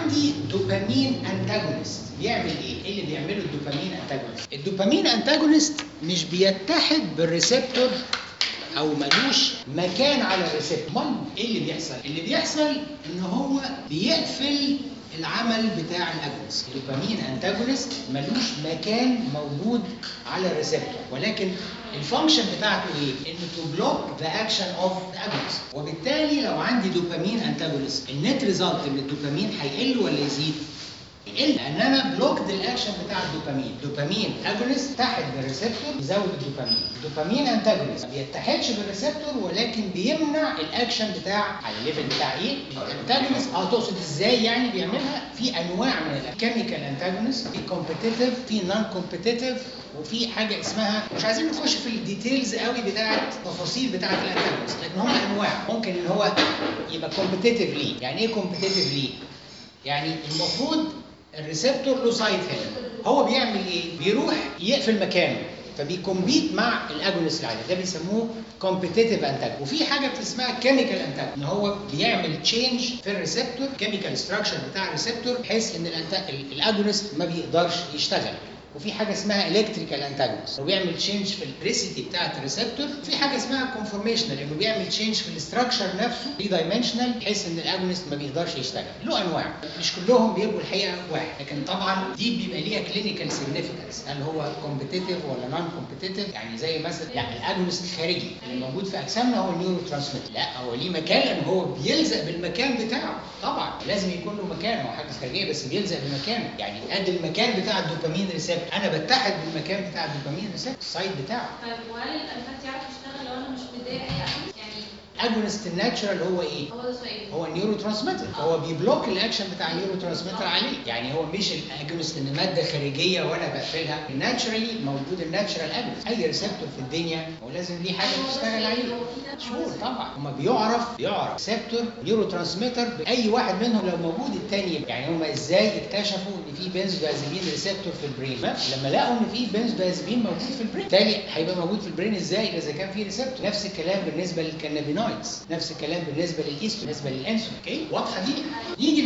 عندي دوبامين انتاجونست بيعمل ايه؟ ايه اللي بيعمله الدوبامين انتاجونست؟ الدوبامين انتاجونست مش بيتحد بالريسبتور او ملوش مكان على الريسبتور امال ايه اللي بيحصل اللي بيحصل ان هو بيقفل العمل بتاع الاجونست الدوبامين انتاجونست ملوش مكان موجود على الريسبتور ولكن الفانكشن بتاعته ايه؟ انه تو بلوك ذا اكشن اوف ذا اجونست وبالتالي لو عندي دوبامين انتاجونست النت ريزلت ان الدوبامين هيقل ولا يزيد؟ يقل لان انا بلوكد الاكشن بتاع الدوبامين دوبامين اجونست اتحد بالريسبتور يزود الدوبامين الدوبامين انتاجونست ما بيتحدش بالريسبتور ولكن بيمنع الاكشن بتاع على الليفل بتاع ايه الانتاجونست اه تقصد ازاي يعني بيعملها في انواع من الكيميكال انتاجونست في كومبتيتيف في نون كومبتيتيف وفي حاجه اسمها مش عايزين نخش في الديتيلز قوي بتاعه التفاصيل بتاعه الانتاجونست لان هم انواع ممكن ان هو يبقى كومبتيتيف ليه يعني ايه كومبتيتيف ليه يعني المفروض الريسبتور له سايت هنا هو بيعمل ايه بيروح يقفل مكانه فبيكمبيت مع الاجونست العادي ده بيسموه كومبيتيتيف انتاج وفي حاجه اسمها كيميكال انتاج ان هو بيعمل تشينج في الريسبتور كيميكال ستراكشر بتاع الريسبتور بحيث ان الاجونست ما بيقدرش يشتغل وفي حاجه اسمها الكتريكال انتاجونست وبيعمل تشينج في الريسيتي بتاعه الريسبتور في حاجه اسمها كونفورميشنال انه بيعمل تشينج في الاستراكشر نفسه 3 دايمنشنال بحيث ان الاجونست ما بيقدرش يشتغل له انواع مش كلهم بيبقوا الحقيقه واحد لكن طبعا دي بيبقى ليها كلينيكال سيجنيفيكانس هل هو كومبتيتيف ولا نون كومبتيتيف يعني زي مثلا لا الاجونست الخارجي اللي موجود في اجسامنا هو النيورو ترانسميتر لا هو ليه مكان لان هو بيلزق بالمكان بتاعه طبعا لازم يكون له مكان هو حاجه خارجيه بس بيلزق بمكانه يعني قد المكان بتاع الدوبامين ريسبتور انا بتحد بالمكان بتاع الدوبامين ريسبتور السايت بتاعه طيب وهل الانفاكت يعرف يشتغل لو انا مش متضايق اي اكل؟ يعني اجونست الناتشرال هو ايه؟ هو ده سؤالي هو النيورو ترانسميتر هو بيبلوك الاكشن بتاع النيورو ترانسميتر عليه يعني هو مش الاجونست ان ماده خارجيه وانا بقفلها الناتشرالي موجود الناتشرال اجونست اي ريسبتور في الدنيا هو لازم ليه حاجه تشتغل عليه شهور طبعا هما بيعرف بيعرف ريسبتور نيورو ترانسميتر اي واحد منهم لو موجود الثاني يعني هما ازاي اكتشفوا ان في بنزودازيبين ريسبتور في البرين لما لقوا ان في بنزودازيبين موجود في البرين بالتالي هيبقى موجود في البرين ازاي اذا كان في ريسبتور نفس الكلام بالنسبه للكنابينويدز نفس الكلام بالنسبه للايستو بالنسبه للانسولين اوكي واضحه دي يجي